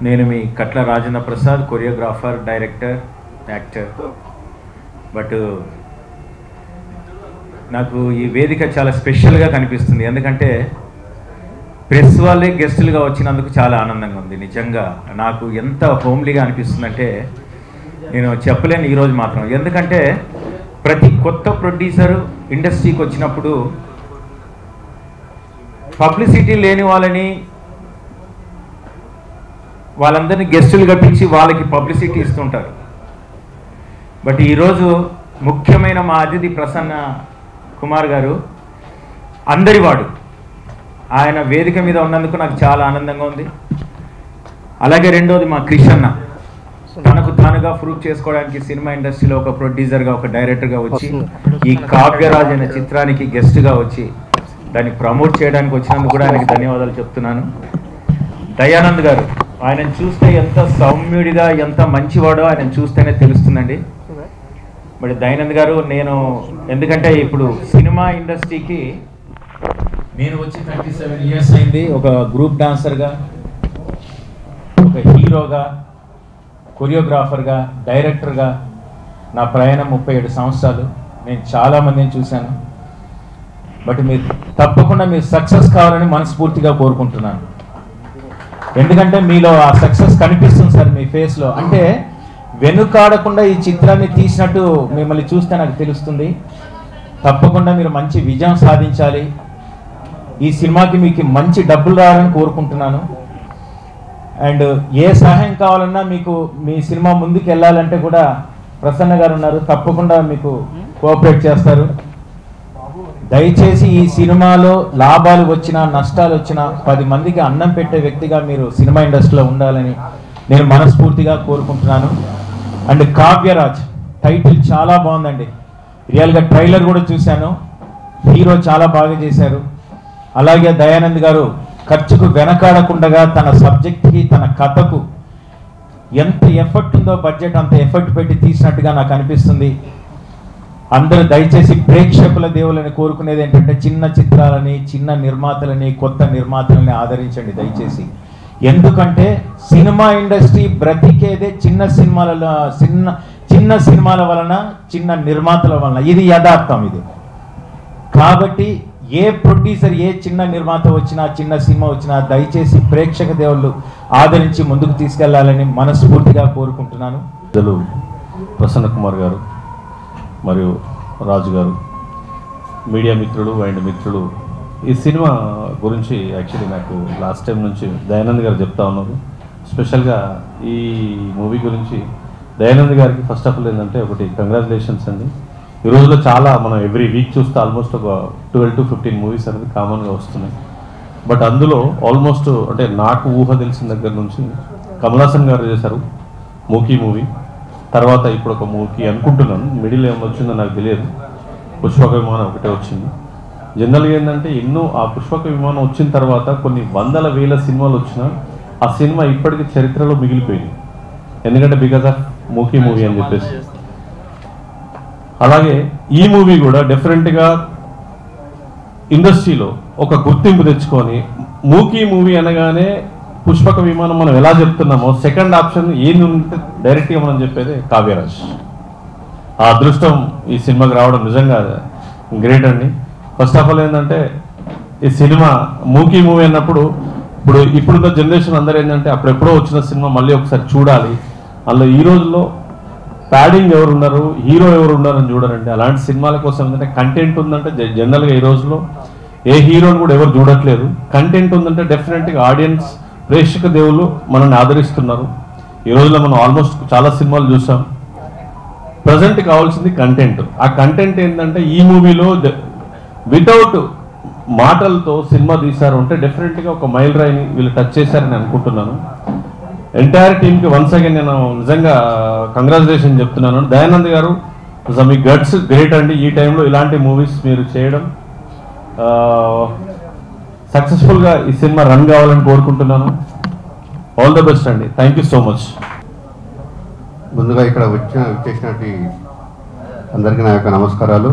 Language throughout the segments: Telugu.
నేను మీ Katla Rajendra Prasad choreographer director actor but నాకు ఈ వేదిక చాలా స్పెషల్గా కనిపిస్తుంది ఎందుకంటే ప్రెస్ వాళ్ళే గెస్టులుగా వచ్చినందుకు చాలా ఆనందంగా ఉంది నిజంగా నాకు ఎంత హోమ్లీగా అనిపిస్తుందంటే నేను చెప్పలేను ఈరోజు మాత్రం ఎందుకంటే ప్రతి కొత్త ప్రొడ్యూసర్ ఇండస్ట్రీకి వచ్చినప్పుడు పబ్లిసిటీ లేని వాళ్ళని వాళ్ళందరినీ గెస్టులుగా పిలిచి వాళ్ళకి పబ్లిసిటీ ఇస్తుంటారు బట్ ఈరోజు ముఖ్యమైన మా అతిథి ప్రసన్న కుమార్ గారు అందరివాడు ఆయన వేదిక మీద ఉన్నందుకు నాకు చాలా ఆనందంగా ఉంది అలాగే రెండోది మా క్రిషన్న తనకు తానుగా ప్రూవ్ చేసుకోవడానికి సినిమా ఇండస్ట్రీలో ఒక ప్రొడ్యూసర్గా ఒక డైరెక్టర్గా వచ్చి ఈ కావ్యరాజ్ అనే చిత్రానికి గెస్ట్గా వచ్చి దాన్ని ప్రమోట్ చేయడానికి వచ్చినందుకు కూడా ఆయనకి ధన్యవాదాలు చెప్తున్నాను దయానంద్ గారు ఆయనను చూస్తే ఎంత సౌమ్యుడిగా ఎంత మంచివాడో ఆయన చూస్తేనే తెలుస్తుందండి మరి దయానంద్ గారు నేను ఎందుకంటే ఇప్పుడు సినిమా ఇండస్ట్రీకి నేను వచ్చి థర్టీ సెవెన్ ఇయర్స్ అయింది ఒక గ్రూప్ డాన్సర్గా ఒక హీరోగా కొరియోగ్రాఫర్గా డైరెక్టర్గా నా ప్రయాణం ముప్పై ఏడు సంవత్సరాలు నేను చాలా మందిని చూశాను బట్ మీరు తప్పకుండా మీరు సక్సెస్ కావాలని మనస్ఫూర్తిగా కోరుకుంటున్నాను ఎందుకంటే మీలో ఆ సక్సెస్ కనిపిస్తుంది సార్ మీ ఫేస్లో అంటే వెనుకాడకుండా ఈ చిత్రాన్ని తీసినట్టు మిమ్మల్ని చూస్తే నాకు తెలుస్తుంది తప్పకుండా మీరు మంచి విజయం సాధించాలి ఈ సినిమాకి మీకు మంచి డబ్బులు రావాలని కోరుకుంటున్నాను అండ్ ఏ సహాయం కావాలన్నా మీకు మీ సినిమా ముందుకు వెళ్ళాలంటే కూడా ప్రసన్న గారు ఉన్నారు తప్పకుండా మీకు కోఆపరేట్ చేస్తారు దయచేసి ఈ సినిమాలో లాభాలు వచ్చినా నష్టాలు వచ్చినా పది మందికి అన్నం పెట్టే వ్యక్తిగా మీరు సినిమా ఇండస్ట్రీలో ఉండాలని నేను మనస్ఫూర్తిగా కోరుకుంటున్నాను అండ్ కావ్యరాజ్ టైటిల్ చాలా బాగుందండి రియల్గా ట్రైలర్ కూడా చూశాను హీరో చాలా బాగా చేశారు అలాగే దయానంద్ గారు ఖర్చుకు వెనకాడకుండా తన సబ్జెక్ట్కి తన కథకు ఎంత ఎఫర్ట్ ఉందో బడ్జెట్ అంత ఎఫర్ట్ పెట్టి తీసినట్టుగా నాకు అనిపిస్తుంది అందరూ దయచేసి ప్రేక్షకుల దేవులని కోరుకునేది ఏంటంటే చిన్న చిత్రాలని చిన్న నిర్మాతలని కొత్త నిర్మాతలని ఆదరించండి దయచేసి ఎందుకంటే సినిమా ఇండస్ట్రీ బ్రతికేదే చిన్న సినిమాల చిన్న చిన్న సినిమాల వలన చిన్న నిర్మాతల వలన ఇది యథార్థం ఇది కాబట్టి ఏ ప్రొడ్యూసర్ ఏ చిన్న నిర్మాత వచ్చినా చిన్న సినిమా వచ్చినా దయచేసి ప్రేక్షక దేవుళ్ళు ఆదరించి ముందుకు తీసుకెళ్లాలని మనస్ఫూర్తిగా కోరుకుంటున్నాను పెద్దలు ప్రసన్న కుమార్ గారు మరియు రాజు గారు మీడియా మిత్రులు అండ్ మిత్రులు ఈ సినిమా గురించి యాక్చువల్లీ నాకు లాస్ట్ టైం నుంచి దయానంద్ గారు చెప్తా ఉన్నారు స్పెషల్గా ఈ మూవీ గురించి దయానంద్ గారికి ఫస్ట్ ఆఫ్ ఆల్ ఏంటంటే ఒకటి కంగ్రాచులేషన్స్ అండి ఈ రోజులో చాలా మనం ఎవ్రీ వీక్ చూస్తే ఆల్మోస్ట్ ఒక ట్వెల్వ్ టు ఫిఫ్టీన్ మూవీస్ అనేది కామన్గా వస్తున్నాయి బట్ అందులో ఆల్మోస్ట్ అంటే నాకు ఊహ తెలిసిన దగ్గర నుంచి కమలాసన్ గారు చేశారు మూకీ మూవీ తర్వాత ఇప్పుడు ఒక మూవీ అనుకుంటున్నాను మిడిల్ ఏమైనా వచ్చిందో నాకు తెలియదు పుష్పక విమానం ఒకటే వచ్చింది జనరల్గా ఏంటంటే ఎన్నో ఆ పుష్పక విమానం వచ్చిన తర్వాత కొన్ని వందల వేల సినిమాలు వచ్చినా ఆ సినిమా ఇప్పటికీ చరిత్రలో మిగిలిపోయింది ఎందుకంటే బికాస్ ఆఫ్ మూకీ మూవీ అని చెప్పేసి అలాగే ఈ మూవీ కూడా డెఫినెట్గా ఇండస్ట్రీలో ఒక గుర్తింపు తెచ్చుకొని మూకీ మూవీ అనగానే పుష్పక విమానం మనం ఎలా చెప్తున్నామో సెకండ్ ఆప్షన్ ఏంది ఉంటే డైరెక్ట్గా మనం చెప్పేది కావ్యరాజ్ ఆ అదృష్టం ఈ సినిమాకి రావడం నిజంగా గ్రేట్ అండి ఫస్ట్ ఆఫ్ ఆల్ ఏంటంటే ఈ సినిమా మూకీ మూవీ అన్నప్పుడు ఇప్పుడు ఇప్పుడున్న జనరేషన్ అందరూ ఏంటంటే అప్పుడెప్పుడో వచ్చిన సినిమా మళ్ళీ ఒకసారి చూడాలి అందులో ఈ రోజుల్లో ప్యాడింగ్ ఎవరు ఉన్నారు హీరో ఎవరు ఉన్నారని చూడరండి అలాంటి సినిమాల కోసం ఏంటంటే కంటెంట్ ఉందంటే జ- జనరల్గా ఈ రోజులో ఏ హీరోని కూడా ఎవరు చూడట్లేదు కంటెంట్ ఉందంటే డెఫినెట్గా ఆడియన్స్ ప్రేక్షక దేవుళ్ళు మనల్ని ఆదరిస్తున్నారు ఈ రోజులో మనం ఆల్మోస్ట్ చాలా సినిమాలు చూసాం ప్రజెంట్ కావాల్సింది కంటెంట్ ఆ కంటెంట్ ఏంటంటే ఈ మూవీలో వితౌట్ మాటలతో సినిమా తీశారు అంటే డెఫినెట్గా ఒక మైల్ రాయిని వీళ్ళు టచ్ చేశారని అనుకుంటున్నాను ఎంటైర్ టీమ్కి వన్స్ అగైన్ నేను నిజంగా కంగ్రాచులేషన్ చెప్తున్నాను దయానంద్ గారు అసలు మీ గట్స్ గ్రేట్ అండి ఈ టైంలో ఇలాంటి మూవీస్ మీరు చేయడం సక్సెస్ఫుల్గా ఈ సినిమా రన్ కావాలని కోరుకుంటున్నాను ఆల్ ద బెస్ట్ అండి థ్యాంక్ యూ సో మచ్ ముందుగా ఇక్కడ వచ్చిన వచ్చేసినటువంటి అందరికీ నా యొక్క నమస్కారాలు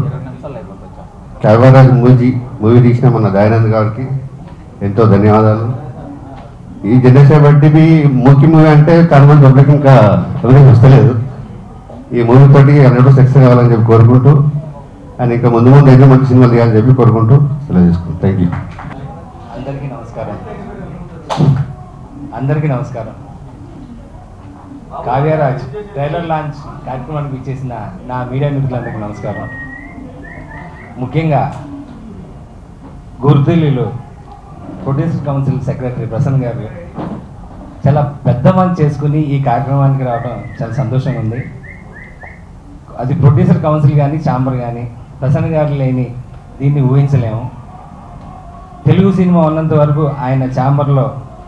క్యాబరాజ్ మూవీ మూవీ తీసిన మన దయానంద్ గారికి ఎంతో ధన్యవాదాలు ఈ జనరేషన్ బట్టి బి మూకీ మూవీ అంటే చాలా మంది పబ్లిక్ ఇంకా ఎవరికి వస్తలేదు ఈ మూవీ తోటి హండ్రెడ్ సక్సెస్ కావాలని చెప్పి కోరుకుంటూ అండ్ ఇంకా ముందు ముందు ఎన్నో మంచి సినిమాలు తీయాలని చెప్పి కోరుకుంటూ సెలవు చేసుకుంటాం థ్యాంక్ యూ అందరికీ నమస్కారం అందరికీ నమస్కారం కావ్యరాజ్ ట్రైలర్ లాంచ్ కార్యక్రమానికి ఇచ్చేసిన నా మీడియా మిత్రులందరికీ నమస్కారం ముఖ్యంగా గుర్తులు ప్రొడ్యూసర్ కౌన్సిల్ సెక్రటరీ ప్రసన్న గారు చాలా పెద్ద మంది చేసుకుని ఈ కార్యక్రమానికి రావడం చాలా సంతోషంగా ఉంది అది ప్రొడ్యూసర్ కౌన్సిల్ కానీ ఛాంబర్ కానీ ప్రసన్న గారు లేని దీన్ని ఊహించలేము తెలుగు సినిమా ఉన్నంత వరకు ఆయన ఛాంబర్లో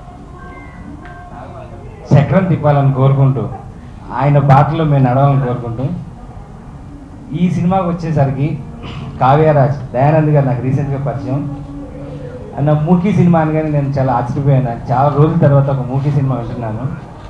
చక్రం తిప్పాలని కోరుకుంటూ ఆయన బాటలో మేము నడవాలని కోరుకుంటూ ఈ సినిమాకి వచ్చేసరికి కావ్యరాజ్ దయానంద్ గారు నాకు రీసెంట్గా పరిచయం అన్న మూకీ సినిమా అనగానే నేను చాలా ఆశ్చర్యపోయాను చాలా రోజుల తర్వాత ఒక మూకీ సినిమా వింటున్నాను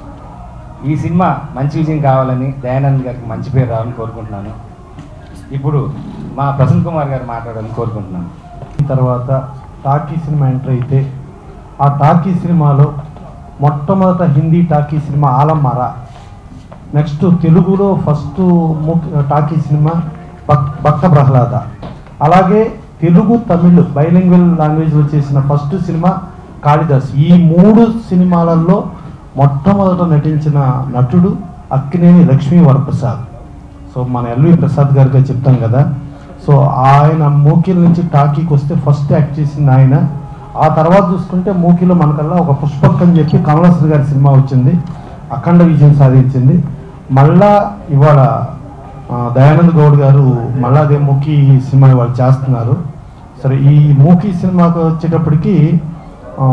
ఈ సినిమా మంచి విజయం కావాలని దయానంద్ గారికి మంచి పేరు రావాలని కోరుకుంటున్నాను ఇప్పుడు మా ప్రసన్న కుమార్ గారు మాట్లాడాలని కోరుకుంటున్నాను తర్వాత టాకీ సినిమా ఎంటర్ అయితే ఆ టాకీ సినిమాలో మొట్టమొదట Hindi talkie cinema Alam Ara next తెలుగులో ఫస్ట్ టాకీ సినిమా భక్ భక్త ప్రహ్లాద అలాగే తెలుగు తమిళ్ బైలింగ్వల్ లాంగ్వేజ్లో చేసిన ఫస్ట్ సినిమా కాళిదాస్ ఈ మూడు సినిమాలలో మొట్టమొదట నటించిన నటుడు అక్కినేని లక్ష్మీ వరప్రసాద్ సో మన ఎల్వి ప్రసాద్ గారిగా చెప్తాం కదా సో ఆయన మూకీల నుంచి టాకీకి వస్తే ఫస్ట్ యాక్ట్ చేసింది ఆయన ఆ తర్వాత చూసుకుంటే మూకీలో మనకల్లా ఒక పుష్పక్ అని చెప్పి కమలాసన్ గారి సినిమా వచ్చింది అఖండ విజయం సాధించింది మళ్ళా ఇవాళ ఆ, దయానంద్ గౌడ్ గారు మళ్ళా అదే మూకీ సినిమా ఇవాళ చేస్తున్నారు సరే ఈ మూకీ సినిమాకి వచ్చేటప్పటికి ఆ,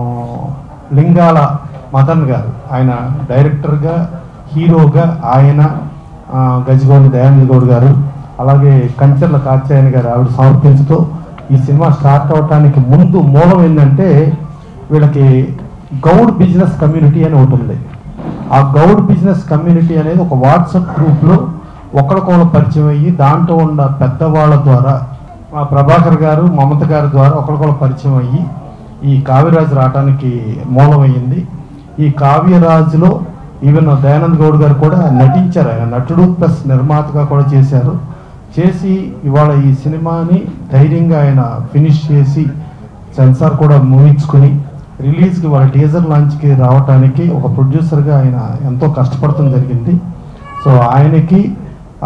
లింగాల మదన్ గారు ఆయన డైరెక్టర్గా హీరోగా ఆయన ఆ, గజగోని దయానంద్ గౌడ్ గారు అలాగే కంచర్ల కాత్యాయన గారు ఆవిడ సమర్పించుతూ ఈ సినిమా స్టార్ట్ అవడానికి ముందు మూలం ఏంటంటే వీళ్ళకి గౌడ్ బిజినెస్ కమ్యూనిటీ అని ఒకటి ఉంది ఆ గౌడ్ బిజినెస్ కమ్యూనిటీ అనేది ఒక వాట్సాప్ గ్రూప్లో ఒకరికొకరు పరిచయం అయ్యి దాంట్లో ఉన్న పెద్దవాళ్ళ ద్వారా మా ప్రభాకర్ గారు మమత గారి ద్వారా ఒకరికొకరు పరిచయం అయ్యి ఈ కావ్యరాజు రావడానికి మూలమైంది ఈ కావ్యరాజులో ఈవెన్ దయానంద్ గౌడ్ గారు కూడా నటించారు ఆయన నటుడు ప్లస్ నిర్మాతగా కూడా చేశారు చేసి ఇవాళ ఈ సినిమాని ధైర్యంగా ఆయన ఫినిష్ చేసి సెన్సార్ కూడా ముగించుకుని రిలీజ్కి వాళ్ళ టీజర్ లాంచ్కి రావడానికి ఒక ప్రొడ్యూసర్గా ఆయన ఎంతో కష్టపడటం జరిగింది సో ఆయనకి ఆ,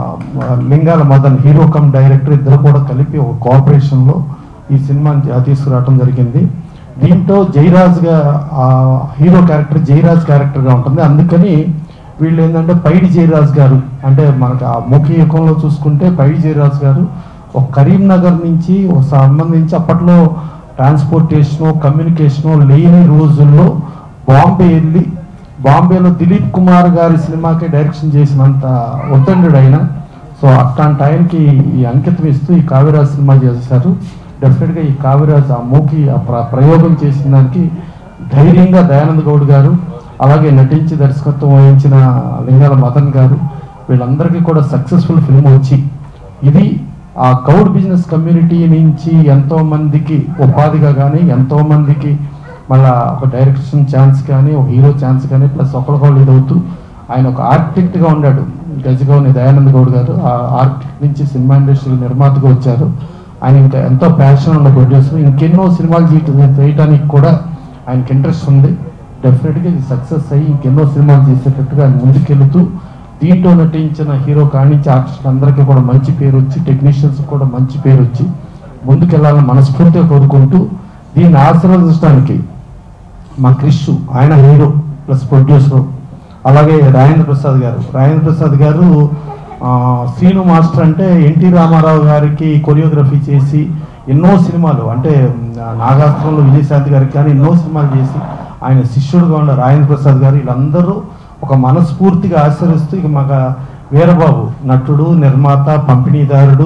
Lingala Madan hero cum director ఇద్దరు కూడా కలిపి ఒక కోఆపరేషన్లో ఈ సినిమాని తీ- తీసుకురావడం జరిగింది దీంట్లో జయరాజ్గా ఆ హీరో క్యారెక్టర్ జయరాజ్ క్యారెక్టర్గా ఉంటుంది అందుకని వీళ్ళు ఏంటంటే పైడి జయరాజ్ గారు అంటే మనకు ఆ ముఖ్య యుగంలో చూసుకుంటే పైడి జయరాజ్ గారు ఒక కరీంనగర్ నుంచి ఒక సంబంధించి అప్పట్లో ట్రాన్స్పోర్టేషను కమ్యూనికేషను లేని రోజుల్లో బాంబే వెళ్ళి బాంబేలో దిలీప్ కుమార్ గారి సినిమాకి డైరెక్షన్ చేసినంత ఉద్దండు ఆయన సో అట్లాంటి ఆయనకి ఈ అంకితం ఇస్తూ ఈ కావిరాజ్ సినిమా చేశారు డెఫినెట్గా ఈ కావిరాజ్ ఆ మూకి ఆ ప్ర- ప్రయోగం చేసిన దానికి ధైర్యంగా దయానంద్ గౌడ్ గారు అలాగే నటించి దర్శకత్వం వహించిన లింగాల మదన్ గారు వీళ్ళందరికీ కూడా సక్సెస్ఫుల్ ఫిల్మ్ వచ్చి ఇది ఆ గౌడ్ బిజినెస్ కమ్యూనిటీ నుంచి ఎంతో మందికి ఉపాధిగా కానీ ఎంతో మందికి మళ్ళా ఒక డైరెక్షన్ ఛాన్స్ కానీ ఒక హీరో ఛాన్స్ కానీ ప్లస్ ఒకరికొకరు ఇదవుతూ ఆయన ఒక ఆర్కిటెక్ట్గా ఉన్నాడు గజగౌని దయానంద్ గౌడ్ గారు ఆ ఆర్కిటెక్ట్ నుంచి సినిమా ఇండస్ట్రీ నిర్మాతగా వచ్చారు ఆయన ఇంకా ఎంతో ప్యాషన్ ఉన్న ప్రొడ్యూసర్ ఇంకెన్నో సినిమాలు చేయట- చేయటానికి కూడా ఆయనకి ఇంట్రెస్ట్ ఉంది డెఫినెట్గా ఇది సక్సెస్ అయ్యి ఇంకెన్నో సినిమాలు చేసేటట్టుగా ఆయన ముందుకెళ్తూ దీంట్లో నటించిన హీరో కానించి ఆర్టిస్ట్ అందరికీ కూడా మంచి పేరు వచ్చి టెక్నీషియన్స్ కూడా మంచి పేరు వచ్చి ముందుకెళ్లాలని మనస్ఫూర్తిగా కోరుకుంటూ దీన్ని ఆశీర్వదించడానికి మా క్రిష్ ఆయన హీరో ప్లస్ ప్రొడ్యూసర్ అలాగే రాజేంద్ర ప్రసాద్ గారు రాజేంద్ర ప్రసాద్ గారు ఆ, శ్రీను మాస్టర్ అంటే ఎన్టీ రామారావు గారికి కొరియోగ్రఫీ చేసి ఎన్నో సినిమాలు అంటే మ్, నాగాస్త్రంలో విజయశాంతి గారికి కానీ ఎన్నో సినిమాలు చేసి ఆయన శిష్యుడుగా ఉన్న రాజేంద్ర ప్రసాద్ గారు వీళ్ళందరూ ఒక మనస్ఫూర్తిగా ఆశ్రయిస్తూ ఇక మాకు వీరబాబు నటుడు నిర్మాత పంపిణీదారుడు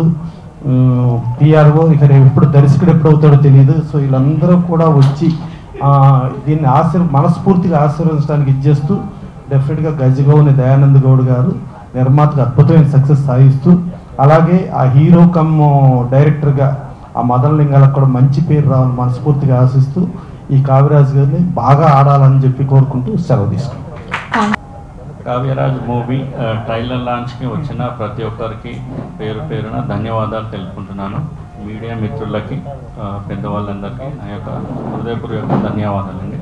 పిఆర్ఓ ఇక రేపు ఎప్పుడు దర్శకుడు ఎప్పుడు అవుతాడో తెలియదు సో వీళ్ళందరూ కూడా వచ్చి ఆ, దీన్ని ఆశీర్ మనస్ఫూర్తిగా ఆశీర్వదించడానికి ఇచ్చేస్తూ డెఫినెట్గా గజగౌని దయానంద్ గౌడ్ గారు నిర్మాతగా అద్భుతమైన సక్సెస్ సాధిస్తూ అలాగే ఆ హీరో కమ్ డైరెక్టర్గా ఆ మదన్ లింగాలకు కూడా మంచి పేరు రావాలని మనస్ఫూర్తిగా ఆశిస్తూ ఈ కావిరాజ్ గారిని బాగా ఆడాలని చెప్పి కోరుకుంటూ సెలవు తీసుకుంటాం కావ్యరాజ్ మూవీ ఆ, ట్రైలర్ లాంచ్కి వచ్చిన ప్రతి ఒక్కరికి పేరు పేరున ధన్యవాదాలు తెలుపుకుంటున్నాను మీడియా మిత్రులకి ఆ, పెద్దవాళ్ళందరికీ నా యొక్క హృదయపూర్వక ధన్యవాదాలండి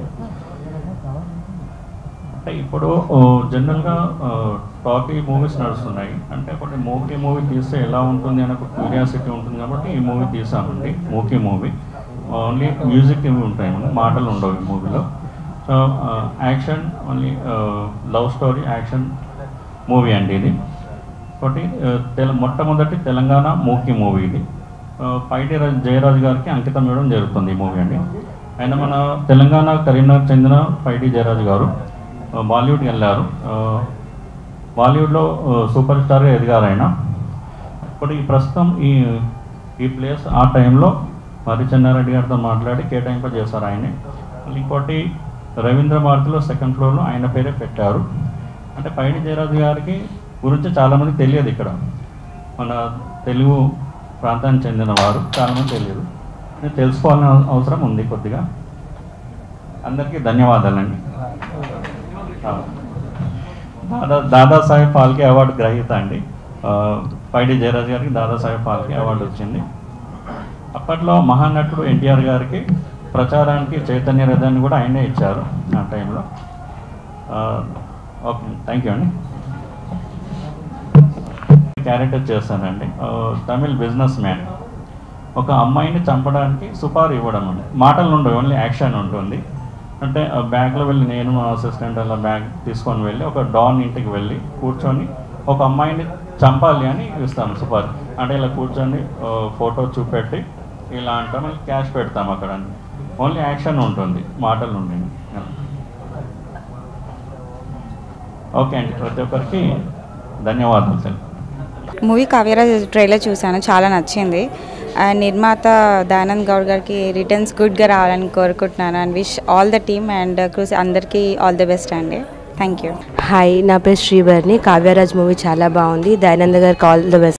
అంటే ఇప్పుడు ఓ, జనరల్గా ఆ, టాకీ మూవీస్ నడుస్తున్నాయి అంటే కొన్ని మూకీ మూవీ తీస్తే ఎలా ఉంటుంది అనే ఒక క్యూరియాసిటీ ఉంటుంది కాబట్టి ఈ మూవీ తీసామండి మూకీ మూవీ ఓన్లీ మ్యూజిక్ ఇవి ఉంటాయి మనకి మాటలు ఉండవు ఈ మూవీలో so action only love story action movie అండి ఇది ఒకటి ఆ, తెల మొట్టమొదటి తెలంగాణ మూకీ మూవీ ఇది ఆ, పైటి రాజ్- జయరాజ్ గారికి అంకితం ఇవ్వడం జరుగుతుంది ఈ మూవీ అండి ఆయన మన తెలంగాణ కరీంనగర్ చెందిన పైటి జయరాజ్ గారు ఆ, బాలీవుడ్కి వెళ్ళారు ఆ, బాలీవుడ్లో ఆ, సూపర్ స్టార్గా ఎదిగారు ఆయన ఇప్పుడు ఈ ప్రస్తుతం ఈ ఈ ప్లేస్ ఆ టైంలో మరి చెన్నారెడ్డి గారితో మాట్లాడి కేటాయింప చేశారు ఆయనే మళ్ళీ ఇంకోటి రవీంద్ర భారతిలో సెకండ్ ఫ్లోర్లో ఆయన పేరే పెట్టారు అంటే పైడి జయరాజు గారికి గురించి చాలామంది తెలియదు ఇక్కడ మన తెలుగు ప్రాంతానికి చెందిన వారు చాలామంది తెలియదు నేను తెలుసుకోవాలని అవ- అవసరం ఉంది కొద్దిగా అందరికీ ధన్యవాదాలండి ఆ. దాదా దాదాసాహెబ్ ఫాల్కే అవార్డు గ్రహీత అండి ఆ, పైడి జయరాజ్ గారికి దాదాసాహెబ్ ఫాల్కే అవార్డు వచ్చింది అప్పట్లో మహానటుడు ఎన్టీఆర్ గారికి ప్రచారానికి చైతన్య రథాన్ని కూడా ఆయనే ఇచ్చారు ఆ టైంలో ఆ, ఓకే థ్యాంక్ యూ అండి క్యారెక్టర్ చేస్తానండి ఆ, తమిళ్ బిజినెస్ మ్యాన్ ఒక అమ్మాయిని చంపడానికి సుపారు ఇవ్వడం అండి మాటలు ఉండవు ఓన్లీ యాక్షన్ ఉంటుంది అంటే ఆ బ్యాగ్లో వెళ్ళి నేను మా అసిస్టెంట్ అలా బ్యాగ్ తీసుకొని వెళ్ళి ఒక డాన్ ఇంటికి వెళ్ళి కూర్చొని ఒక అమ్మాయిని చంపాలి అని ఇస్తాము సుపారు అంటే ఇలా కూర్చొని ఆ, ఫోటో చూపెట్టి ఇలా అంటాం మళ్ళీ క్యాష్ పెడతాం అక్కడ ఓన్లీ యాక్షన్ ఉంటుంది మాటలు ఉండేవి ఓకే అండి ప్రతి ఒక్కరికి ధన్యవాదాలు సార్ మూవీ కావ్యరాజ్ ట్రైలర్ చూశాను చాలా నచ్చింది అండ్ నిర్మాత దయానంద్ గౌడ్ గారికి రిటర్న్స్ గుడ్గా రావాలని కోరుకుంటున్నాను and wish all the team and crews అందరికీ ఆల్ ద బెస్ట్ అండి థ్యాంక్ యూ హాయ్ నా పేరు శ్రీవర్ని కావ్యరాజ్ మూవీ చాలా బాగుంది దయానంద గారికి ఆల్ ద బెస్ట్